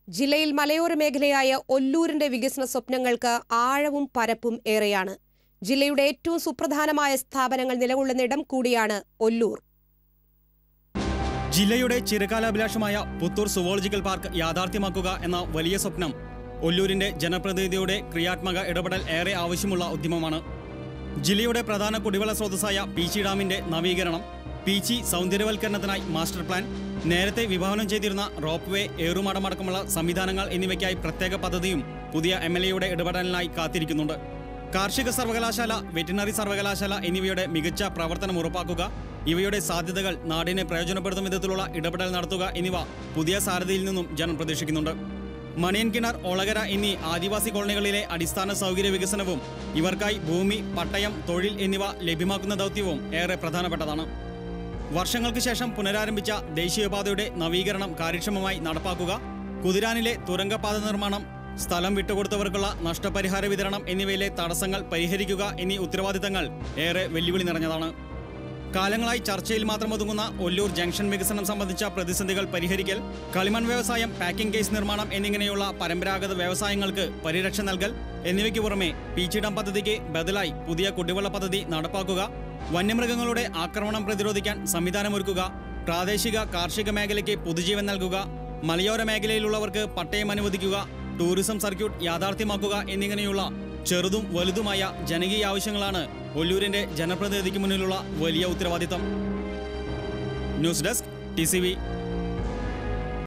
ജില്ലയിൽ മലയോര മേഖലയായ ഒല്ലൂരിന്റെ വികസന സ്വപ്നങ്ങൾക്ക് ആഴവും പരപ്പും ഏറെയാണ് ജില്ലയുടെ ഏറ്റവും സുപ്രധാനമായ സ്ഥാപനങ്ങൾ നിലകൊള്ളുന്നിടം കൂടിയാണ് ഒല്ലൂർ ജില്ലയുടെ ചിരകാലാഭിലാഷമായ പുത്തൂർ സുവോളജിക്കൽ പാർക്ക് യാഥാർത്ഥ്യമാക്കുക എന്ന വലിയ സ്വപ്നം ഒല്ലൂരിന്റെ ജനപ്രതിനിധിയുടെ ക്രിയാത്മക ഇടപെടൽ ഏറെ ആവശ്യമുള്ള ഉദ്യമമാണ് ജില്ലയുടെ പ്രധാന കുടിവെള്ള സ്രോതസ്സായ പീച്ചി ഡാമിന്റെ നവീകരണം പീച്ചി സൗന്ദര്യവൽക്കരണത്തിനായി മാസ്റ്റർ പ്ലാൻ നേരത്തെ വിഭാവനം ചെയ്തിരുന്ന റോപ്പ് വേ ഏറുമാടമടക്കമുള്ള സംവിധാനങ്ങൾ എന്നിവയ്ക്കായി പ്രത്യേക പദ്ധതിയും പുതിയ എം എൽ എയുടെ ഇടപെടലിനായി കാത്തിരിക്കുന്നുണ്ട് കാർഷിക സർവകലാശാല വെറ്റിനറി സർവകലാശാല എന്നിവയുടെ മികച്ച പ്രവർത്തനം ഉറപ്പാക്കുക ഇവയുടെ സാധ്യതകൾ നാടിനെ പ്രയോജനപ്പെടുത്തും വിധത്തിലുള്ള ഇടപെടൽ നടത്തുക എന്നിവ പുതിയ സാരഥിയിൽ നിന്നും ജനം പ്രതീക്ഷിക്കുന്നുണ്ട് മണിയൻകിണർ ഒളകര എന്നീ ആദിവാസി കോളനികളിലെ അടിസ്ഥാന സൗകര്യ വികസനവും ഇവർക്കായി ഭൂമി പട്ടയം തൊഴിൽ എന്നിവ ലഭ്യമാക്കുന്ന ദൗത്യവും ഏറെ പ്രധാനപ്പെട്ടതാണ് വർഷങ്ങൾക്ക് ശേഷം പുനരാരംഭിച്ച ദേശീയപാതയുടെ നവീകരണം കാര്യക്ഷമമായി നടപ്പാക്കുക കുതിരാനിലെ തുരങ്കപാത നിർമ്മാണം സ്ഥലം വിട്ടുകൊടുത്തവർക്കുള്ള നഷ്ടപരിഹാര വിതരണം എന്നിവയിലെ തടസ്സങ്ങൾ പരിഹരിക്കുക എന്നീ ഉത്തരവാദിത്തങ്ങൾ ഏറെ വെല്ലുവിളി നിറഞ്ഞതാണ് കാലങ്ങളായി ചർച്ചയിൽ മാത്രം ഒതുങ്ങുന്ന ഒല്ലൂർ ജംഗ്ഷൻ വികസനം സംബന്ധിച്ച പ്രതിസന്ധികൾ പരിഹരിക്കൽ കളിമൺ വ്യവസായം പാക്കിംഗ് കേസ് നിർമ്മാണം എന്നിങ്ങനെയുള്ള പരമ്പരാഗത വ്യവസായങ്ങൾക്ക് പരിരക്ഷ നൽകൽ എന്നിവയ്ക്ക് പുറമെ പീച്ചിഡം പദ്ധതിക്ക് ബദലായി പുതിയ കുടിവെള്ള പദ്ധതി നടപ്പാക്കുക വന്യമൃഗങ്ങളുടെ ആക്രമണം പ്രതിരോധിക്കാൻ സംവിധാനമൊരുക്കുക പ്രാദേശിക കാർഷിക മേഖലയ്ക്ക് പുതുജീവൻ നൽകുക മലയോര മേഖലയിലുള്ളവർക്ക് പട്ടയം അനുവദിക്കുക ടൂറിസം സർക്യൂട്ട് യാഥാർത്ഥ്യമാക്കുക എന്നിങ്ങനെയുള്ള ചെറുതും വലുതുമായ ജനകീയ ആവശ്യങ്ങളാണ് ഒല്ലൂരിന്റെ ജനപ്രതിനിധിക്ക് മുന്നിലുള്ള വലിയ ഉത്തരവാദിത്തം ന്യൂസ് ഡെസ്ക് ടി